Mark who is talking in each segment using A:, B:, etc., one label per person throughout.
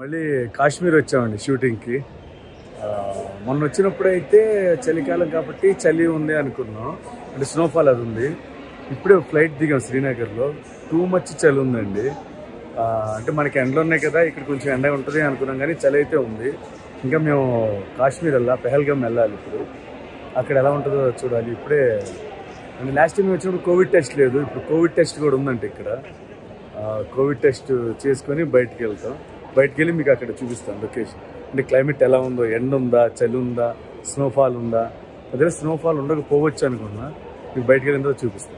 A: మళ్ళీ కాశ్మీర్ వచ్చామండి షూటింగ్కి ఆ, మొన్న వచ్చినప్పుడైతే చలికాలం కాబట్టి చలి ఉంది అనుకున్నాం అంటే స్నోఫాల్ అది ఉంది ఇప్పుడే ఫ్లైట్ దిగాం శ్రీనగర్లో టూ మచ్ చలి ఉందండి ఆ, అంటే మనకి ఎండలు ఉన్నాయి కదా ఇక్కడ కొంచెం ఎండ ఉంటుంది అనుకున్నాం కానీ చలి అయితే ఉంది ఇంకా మేము కాశ్మీర్ వెళ్ళా పెహల్గామ్ వెళ్ళాలి ఇప్పుడు అక్కడ ఎలా ఉంటుందో చూడాలి ఇప్పుడే అంటే లాస్ట్ టైం వచ్చినప్పుడు కోవిడ్ టెస్ట్ లేదు ఇప్పుడు కోవిడ్ టెస్ట్ కూడా ఉందంట ఇక్కడ ఆ, కోవిడ్ టెస్ట్ చేసుకొని బయటికి వెళ్తాం బయటికి వెళ్ళి మీకు అక్కడ చూపిస్తాను లొకేషన్ అంటే క్లైమేట్ ఎలా ఉందో ఎండ ఉందా చలి ఉందా స్నోఫాల్ ఉందా అదే స్నోఫాల్ ఉండకపోవచ్చు అనుకున్నా మీకు బయటికి వెళ్ళిన తర్వాత చూపిస్తాను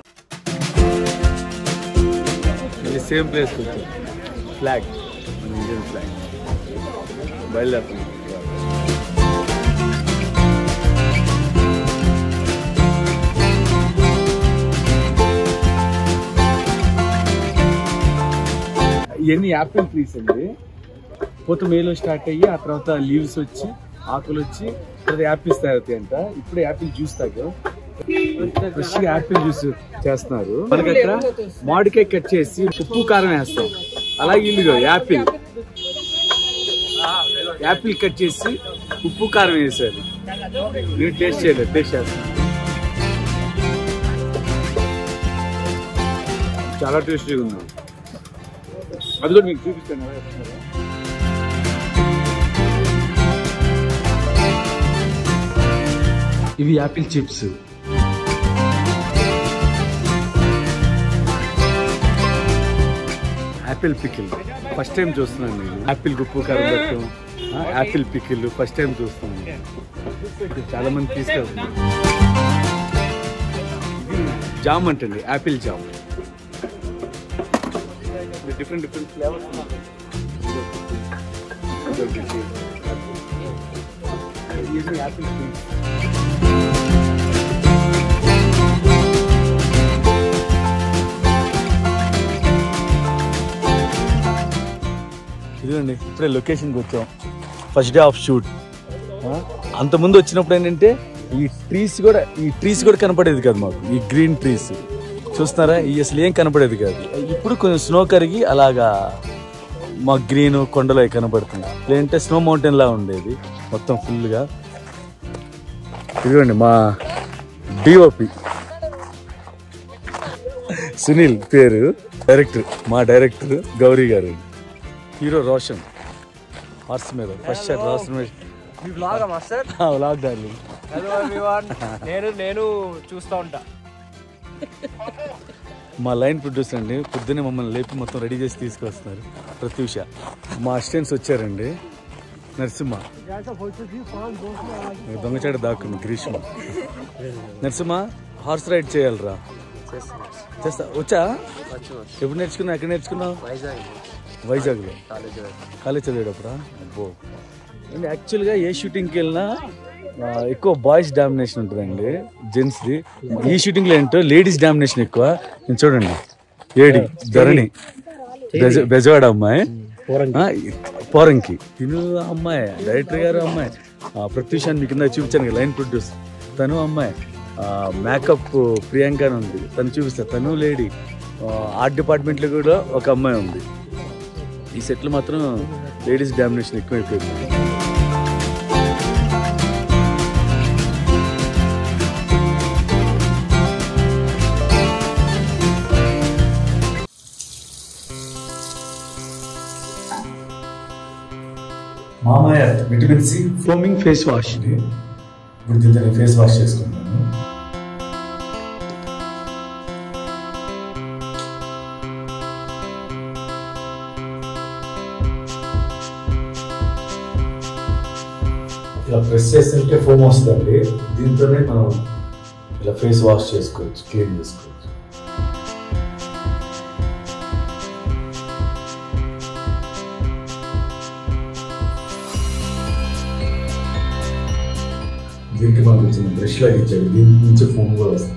A: సేమ్ ప్లేస్ వచ్చాం ఫ్లాగ్ మన ఇండియన్ ఫ్లాగ్ బయలుదేరుతున్నాం ఇవన్నీ యాపిల్ ట్రీస్ అండి పోత మేలో స్టార్ట్ అయ్యి ఆ తర్వాత లీవ్స్ వచ్చి ఆకులు వచ్చి తర్వాత యాపిల్స్ తయారవుతాయి అంట ఇప్పుడు యాపిల్ జ్యూస్ తాగాం ఫ్రెష్ గా యాపిల్ జ్యూస్ చేస్తున్నారు మనకి అక్కడ మామిడికాయ కట్ చేసి ఉప్పు కారం వేస్తాం అలాగే ఇల్లు యాపిల్ యాపిల్ కట్ చేసి ఉప్పు కారం వేసారు నేను టేస్ట్ చేయలేదు టేస్ట్ చేస్తాను చాలా టేస్టీగా ఉంది అది కూడా మీకు చూపిస్తాను ఎలా చేస్తున్నారో. ఇవి apple chips apple pickle first time చూస్తున్నాను నేను యాపిల్ గుప్పు కారం పెట్టడం ఆ, యాపిల్ పికిల్ ఫస్ట్ టైం చూస్తున్నాను ఇది చాలా మంది తీసుకెళ్తున్నారు ఇది జామ్ అంటండి apple jam different different flavours ఇది యాపిల్ పీస్ ఇదిగోండి ఇప్పుడే లొకేషన్కి వచ్చాం ఫస్ట్ డే ఆఫ్ షూట్ అంతకుముందు వచ్చినప్పుడు ఏంటంటే ఈ ట్రీస్ కూడా ఈ ట్రీస్ కూడా కనపడేది కాదు మాకు ఈ గ్రీన్ ట్రీస్ చూస్తున్నారా ఈ అసలు ఏం కనపడేది కాదు ఇప్పుడు కొంచెం స్నో కరిగి అలాగా మా గ్రీన్ కొండలు అవి కనపడుతుంది లేదంటే స్నో మౌంటైన్ లా ఉండేది మొత్తం ఫుల్గా ఇదిగోండి మా డిఓపి సునీల్ పేరు డైరెక్టర్ మా డైరెక్టర్ గౌరీ గారు హీరో రోషన్ హార్స్ మీద ఫస్ట్ షాట్ రోషన్ మీద
B: మీ blog master
A: vlog darling
B: hello everyone నేను నేను చూస్తూ ఉంటా
A: మా లైన్ ప్రొడ్యూసర్ అండి పొద్దున్నే మమ్మల్ని లేపి మొత్తం రెడీ చేసి తీసుకొస్తున్నారు ప్రత్యూష మా అసిస్టెంట్స్ వచ్చారండి నరసింహ దొంగచాట దాక్కుంది గ్రీష్మ నరసింహ హార్స్ రైడ్ చేయాలిరా చేస్తా వచ్చా ఎప్పుడు నేర్చుకున్నావు ఎక్కడ నేర్చుకున్నావు
B: వైజాగ్
A: వైజాగ్లో
B: కాలేజ్
A: కాలేజ్ చదివేటప్పుడా అబ్బో అండ్ యాక్చువల్గా ఏ షూటింగ్కి వెళ్ళినా ఆ, ఎక్కువ బాయ్స్ డామినేషన్ ఉంటుందండి జెంట్స్ది ఈ షూటింగ్లో ఏంటో లేడీస్ డామినేషన్ ఎక్కువ నేను చూడండి ఏడి ధరణి బెజ- బెజవాడ అమ్మాయి ఆ, పోరంకి తిను అమ్మాయి డైరెక్టర్ గారు అమ్మాయి ఆ, ప్రత్యూష్ అని మీ కింద చూపించాను కదా లైన్ ప్రొడ్యూస్ తను అమ్మాయి ఆ, మేకప్ ప్రియాంక అని ఉంది తను చూపిస్తా తను లేడీ ఆర్ట్ డిపార్ట్మెంట్లో కూడా ఒక అమ్మాయి ఉంది ఈ సెట్లు మాత్రం లేడీస్ డామినేషన్ ఎక్కువైపోయింది మామయ్య vitamin C foaming face wash ఇది ఇప్పుడు దీంతో ఫేస్ వాష్ చేసుకుంటాను ఇలా ప్రెస్ చేస్తుంటే ఫోమ్ వస్తుందండి దీంతోనే మనం ఇలా ఫేస్ వాష్ చేసుకోవచ్చు క్లీన్ చేసుకోవచ్చు దీనికి మనకు వచ్చిన బ్రష్ లాగా ఇచ్చాడు దీని నుంచి ఫోమ్ కూడా వస్తుంది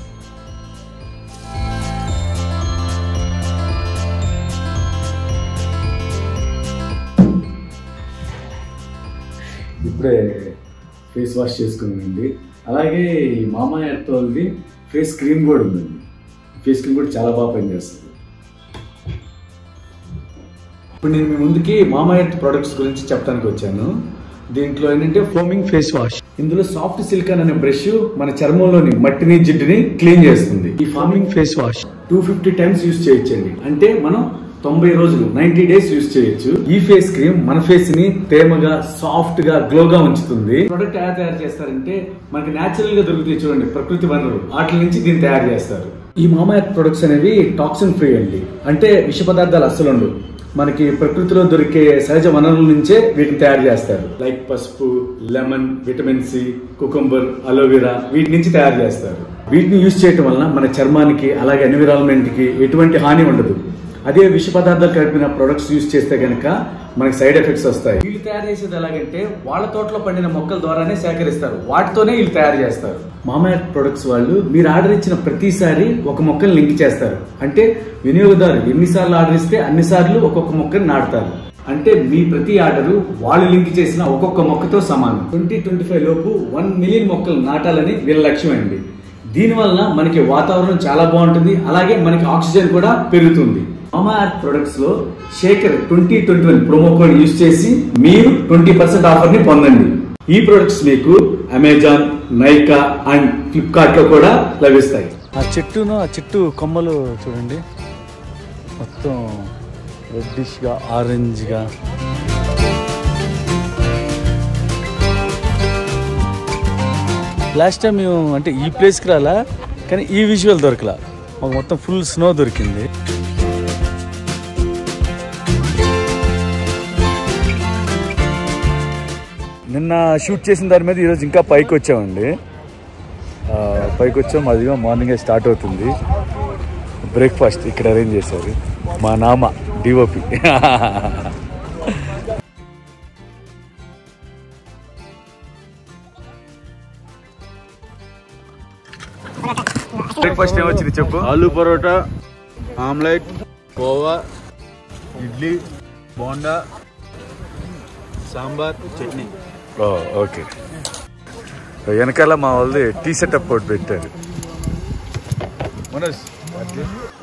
A: ఇప్పుడే ఫేస్ వాష్ చేసుకున్నానండి అలాగే ఈ మామా ఎర్త్ వాళ్ళది ఫేస్ క్రీమ్ కూడా ఉందండి ఫేస్ క్రీమ్ కూడా చాలా బాగా పనిచేస్తుంది ఇప్పుడు నేను మీ ముందుకి మామాయర్త్ ప్రొడక్ట్స్ గురించి చెప్పడానికి వచ్చాను దీంట్లో ఏంటంటే ఫోమింగ్ ఫేస్ వాష్ ఇందులో సాఫ్ట్ సిలికాన్ అనే బ్రష్ మన చర్మంలోని మట్టిని జిడ్డుని క్లీన్ చేస్తుంది ఈ foaming face wash two fifty times use చేయొచ్చండి అంటే మనం తొంభై రోజులు నైన్టీ డేస్ యూస్ చేయొచ్చు ఈ ఫేస్ క్రీమ్ మన ఫేస్ ని తేమగా సాఫ్ట్ గా గ్లోగా ఉంచుతుంది ప్రొడక్ట్ ఎలా తయారు చేస్తారంటే మనకి నేచురల్ గా దొరుకుతాయి చూడండి ప్రకృతి వనరులు వాటి నుంచి దీన్ని తయారు చేస్తారు ఈ మామాయత్ ప్రొడక్ట్స్ అనేవి టాక్సిన్ ఫ్రీ అండి అంటే విష పదార్థాలు అస్సలు ఉండవు మనకి ప్రకృతిలో దొరికే సహజ వనరుల నుంచే వీటిని తయారు చేస్తారు లైక్ పసుపు lemon vitamin C cucumber aloe vera వీటి నుంచి తయారు చేస్తారు వీటిని యూజ్ చేయటం వలన మన చర్మానికి అలాగే ఎన్విరాన్మెంట్ కి ఎటువంటి హాని ఉండదు అదే విష పదార్థాలు కలిపిన ప్రొడక్ట్స్ యూజ్ చేస్తే కనుక మనకి సైడ్ ఎఫెక్ట్స్ వస్తాయి వీళ్ళు తయారు చేసేది ఎలాగంటే వాళ్ళ తోటలో పండిన మొక్కల ద్వారానే సేకరిస్తారు వాటితోనే వీళ్ళు తయారు చేస్తారు మామయ్య ప్రొడక్ట్స్ వాళ్ళు మీరు ఆర్డర్ ఇచ్చిన ప్రతిసారి ఒక మొక్కను లింక్ చేస్తారు అంటే వినియోగదారు ఎన్నిసార్లు ఆర్డర్ ఇస్తే అన్నిసార్లు ఒక్కొక్క మొక్కను నాటుతారు అంటే మీ ప్రతి ఆర్డర్ వాళ్ళు లింక్ చేసిన ఒక్కొక్క మొక్కతో సమానం ట్వంటీ ట్వంటీ ఫైవ్ లోపు వన్ మిలియన్ మొక్కలు నాటాలని వీళ్ళ లక్ష్యం అండి దీనివల్ల మనకి వాతావరణం చాలా బాగుంటుంది అలాగే మనకి ఆక్సిజన్ కూడా పెరుగుతుంది మామా అర్త్ ప్రొడక్ట్స్ లో Shekhar twenty twenty one promo code use చేసి మీరు ట్వంటీ పర్సెంట్ ఆఫర్ ని పొందండి ఈ ప్రొడక్ట్స్ మీకు అమెజాన్ నైకా అండ్ ఫ్లిప్కార్ట్ లో కూడా లభిస్తాయి
C: ఆ చెట్టును ఆ చెట్టు కొమ్మలు చూడండి మొత్తం రెడ్డిష్గా ఆరెంజ్గా లాస్ట్ టైం మేము అంటే ఈ ప్లేస్కి రాలా కానీ ఈ విజువల్ దొరకలా మాకు మొత్తం ఫుల్ స్నో దొరికింది నిన్న షూట్ చేసిన దాని మీద ఈరోజు ఇంకా పైకి వచ్చామండి ఆ, పైకి వచ్చాం అదిగా మార్నింగే స్టార్ట్ అవుతుంది బ్రేక్ఫాస్ట్ ఇక్కడ అరేంజ్ చేశారు మా నామ డిఓపి బ్రేక్ఫాస్ట్ ఏమొచ్చింది చెప్పు
D: ఆలు పరోటా ఆమ్లెట్ కోవా ఇడ్లీ బోండా సాంబార్ చట్నీ
C: ఓకే వెనకాల మా వాళ్ళది టీ సెటప్ ఒకటి పెట్టారు మనోజ్ అది.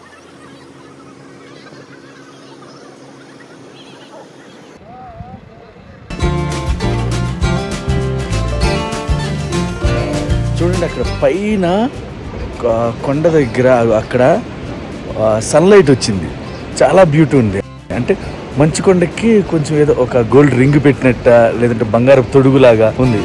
C: చూడండి అక్కడ పైన కొ- కొండ దగ్గర అక్కడ సన్లైట్ వచ్చింది చాలా బ్యూటీ ఉంది అంటే మంచు కొండకి కొంచెం ఏదో ఒక గోల్డ్ రింగ్ పెట్టినట్ట లేదంటే బంగారపు తొడుగులాగా ఉంది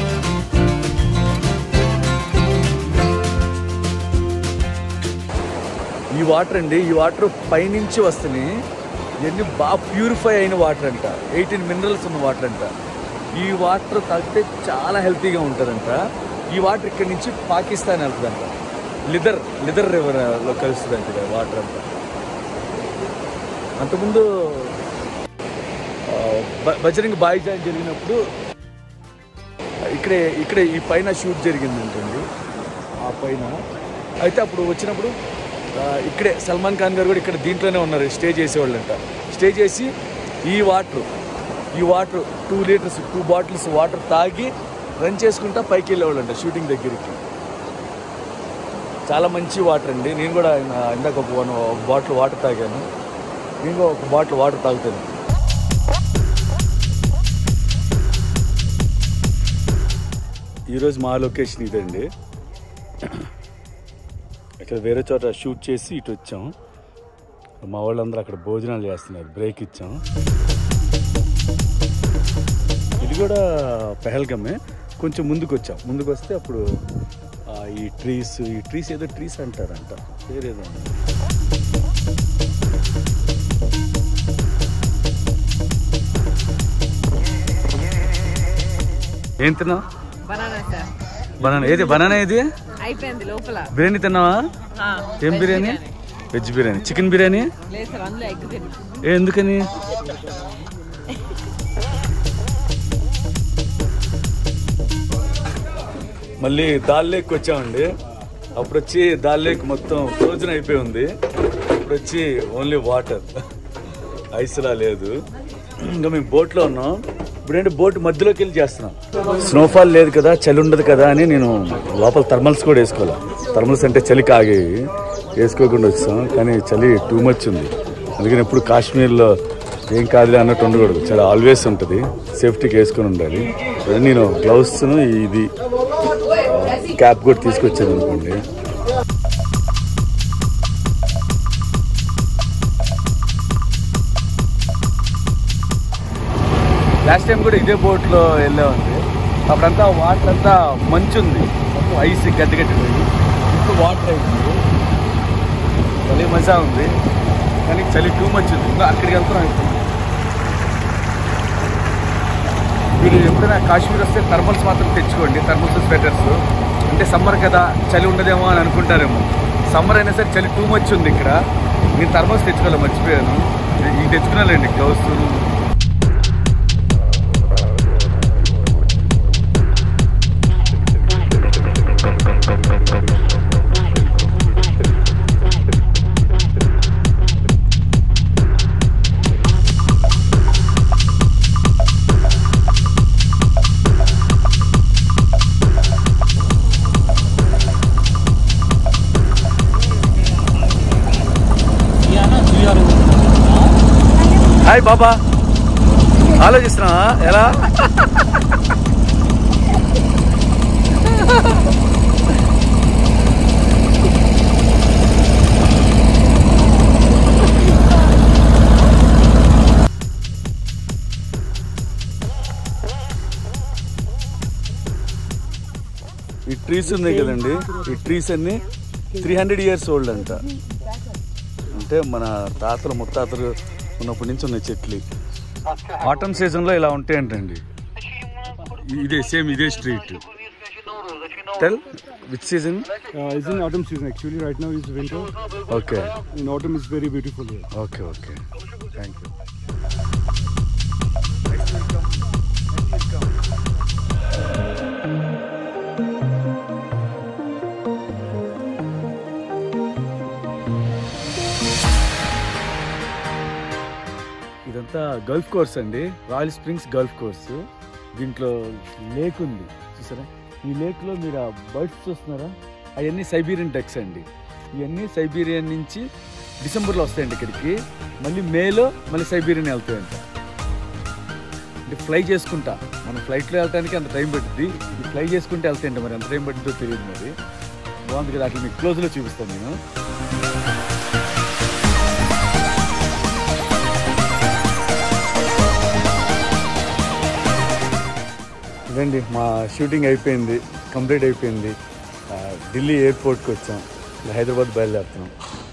C: ఈ వాటర్ అండి ఈ వాటర్ పైనుంచి వస్తున్నాయి ఇవన్నీ బాగా ప్యూరిఫై అయిన వాటర్ అంట ఎయిటీన్ మినరల్స్ ఉన్న వాటర్ అంట ఈ వాటర్ తాగితే చాలా హెల్తీగా ఉంటుందంట ఈ వాటర్ ఇక్కడి నుంచి పాకిస్తాన్ వెళ్తుందంట లిదర్ లిదర్ రివర్లో కలుస్తుందంట ఇది వాటర్ అంతా అంతకుముందు ఆ, బ- బజరంగ్ బాయ్ జాయిన్ జరిగినప్పుడు ఇక్కడే ఇక్కడే ఈ పైన షూట్ జరిగింది అంటండి ఆ పైన అయితే అప్పుడు వచ్చినప్పుడు ఆ, ఇక్కడే సల్మాన్ ఖాన్ గారు కూడా ఇక్కడ దీంట్లోనే ఉన్నారు స్టే చేసేవాళ్ళంట స్టే చేసి ఈ వాటర్ ఈ water two litres two bottles water తాగి రన్ చేసుకుంటా పైకి వెళ్ళేవాళ్ళంట షూటింగ్ దగ్గరికి చాలా మంచి వాటర్ అండి నేను కూడా ఇందా- ఇందాక ఒక వన్ ఒక బాటిల్ వాటర్ తాగాను నేను కూడా ఒక బాటిల్ వాటర్ తాగుతాను ఈరోజు మా లొకేషన్ ఇదండి ఇక్కడ వేరే చోట షూట్ చేసి ఇటు వచ్చాం మా వాళ్ళందరూ అక్కడ భోజనాలు చేస్తున్నారు బ్రేక్ ఇచ్చాం ఇది కూడా పెహల్గమే కొంచెం ముందుకు వచ్చాం ముందుకు వస్తే అప్పుడు ఆ, ఈ ట్రీస్ ఈ ట్రీస్ ఏదో ట్రీస్ అంటారంట పేరేదో ఉంది. ఏం తిన్నావు
E: బనానా సార్
C: బనానా ఏది బనానా ఏది
E: అయిపోయింది లోపల
C: బిర్యానీ తిన్నావా
E: ఆ,
C: ఏం
E: veg
C: biryani veg biryani chicken biryani
E: లేదు సార్ అందులో ఎగ్ తిని
C: ఏ ఎందుకని మళ్ళీ దాల్ లేక్ వచ్చామండి అప్పుడు వచ్చి దాల్ లేక్ మొత్తం ఫ్రోజన్ అయిపోయి ఉంది ఇప్పుడు వచ్చి ఓన్లీ వాటర్ ఐస్లా లేదు ఇంకా మేము బోట్లో ఉన్నాం ఇప్పుడేంటి బోట్ మధ్యలోకి వెళ్ళి చేస్తున్నాం స్నోఫాల్ లేదు కదా చలి ఉండదు కదా అని నేను లోపల థర్మల్స్ కూడా వేసుకోవాలి థర్మల్స్ అంటే చలి కాగేవి వేసుకోకుండా వచ్చాం కానీ చలి టూ మచ్ ఉంది అందుకని ఎప్పుడు కాశ్మీర్లో ఏం కాదులే అన్నట్టు ఉండకూడదు చాలా ఆల్వేస్ ఉంటుంది సేఫ్టీకి వేసుకొని ఉండాలి అదే నేను గ్లౌస్ ఇది క్యాప్ కూడా తీసుకొచ్చాను అనుకోండి లాస్ట్ టైం కూడా ఇదే బోట్లో వెళ్ళామండి అప్పుడంతా వాటర్ అంతా మంచు ఉంది మొత్తం ఐస్ గడ్డి గడ్డి ఉంది ఇప్పుడు వాటర్ అయింది చలి మజా ఉంది కానీ చలి టూ మచ్ ఉంది ఇంకా అక్కడికి వెళ్తున్నాం ఇప్పుడు మీరు ఎప్పుడైనా కాశ్మీర్ వస్తే థర్మల్స్ మాత్రం తెచ్చుకోండి థర్మల్స్ స్వెటర్స్ అంటే సమ్మర్ కదా చలి ఉండదేమో అని అనుకుంటారేమో సమ్మర్ అయినా సరే చలి టూ మచ్ ఉంది ఇక్కడ నేను థర్మల్స్ తెచ్చుకోవాలి మర్చిపోయాను ఇది తెచ్చుకున్నానండి గ్లౌస్ హాయ్ బాబా ఆలోచిస్తున్నా ఎలా ఈ ట్రీస్ ఉన్నాయి కదండి ఈ ట్రీస్ అన్ని త్రీ హండ్రెడ్ ఇయర్స్ ఓల్డ్ అంట అంటే మన తాతలు ముత్తాతలు ఉన్నప్పటి నుంచి ఉన్న చెట్లు ఆటమ్ సీజన్లో ఇలా ఉంటాయంటండి ఇదే సేమ్ ఇదే street tell which season
A: Uh, it's in autumn season actually. Right now is winter.
C: Okay
A: In autumn is very beautiful here.
C: Okay okay thank you ఇదంతా గల్ఫ్ కోర్స్ అండి రాయల్ స్ప్రింగ్స్ గల్ఫ్ కోర్స్ దీంట్లో lake ఉంది చూసారా ఈ లేక్లో మీరు ఆ birds చూస్తున్నారా అవన్నీ సైబీరియన్ డక్స్ అండి ఇవన్నీ సైబీరియన్ నుంచి డిసెంబర్లో వస్తాయండి ఇక్కడికి మళ్ళీ మేలో మళ్ళీ సైబీరియన్ వెళ్తాయంట అంటే ఫ్లై చేసుకుంటా మనం ఫ్లైట్లో వెళ్ళడానికి అంత టైం పడుతుంది ఈ ఫ్లై చేసుకుంటే వెళ్తాయండి మరి ఎంత టైం పడుతుందో తెలియదు మరి బాగుంది కదా అట్లా మీకు క్లోజ్లో చూపిస్తాను నేను ఇదండి మా షూటింగ్ అయిపోయింది కంప్లీట్ అయిపోయింది ఆ, ఢిల్లీ ఎయిర్పోర్ట్కి వచ్చాం హైదరాబాద్ బయలుదేరుతున్నాం